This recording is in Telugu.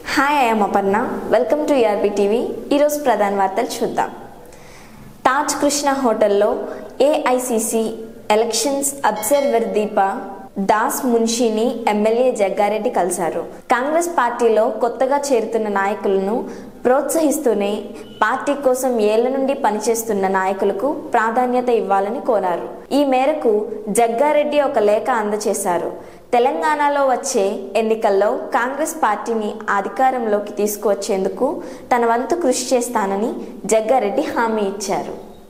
hi I'm Aparna welcome to ERB TV ఈరోజు ప్రధాన వార్తలు చూద్దాం తాజ్ కృష్ణ హోటల్లో AICC elections observer Deepa Das మున్షిని ఎమ్మెల్యే జగ్గారెడ్డి కలిశారు కాంగ్రెస్ పార్టీలో కొత్తగా చేరుతున్న నాయకులను ప్రోత్సహిస్తూనే పార్టీ కోసం ఏళ్ల నుండి పనిచేస్తున్న నాయకులకు ప్రాధాన్యత ఇవ్వాలని కోరారు ఈ మేరకు జగ్గారెడ్డి ఒక లేఖ అందజేశారు తెలంగాణలో వచ్చే ఎన్నికల్లో కాంగ్రెస్ పార్టీని అధికారంలోకి తీసుకువచ్చేందుకు తన వంతు కృషి చేస్తానని జగ్గారెడ్డి హామీ ఇచ్చారు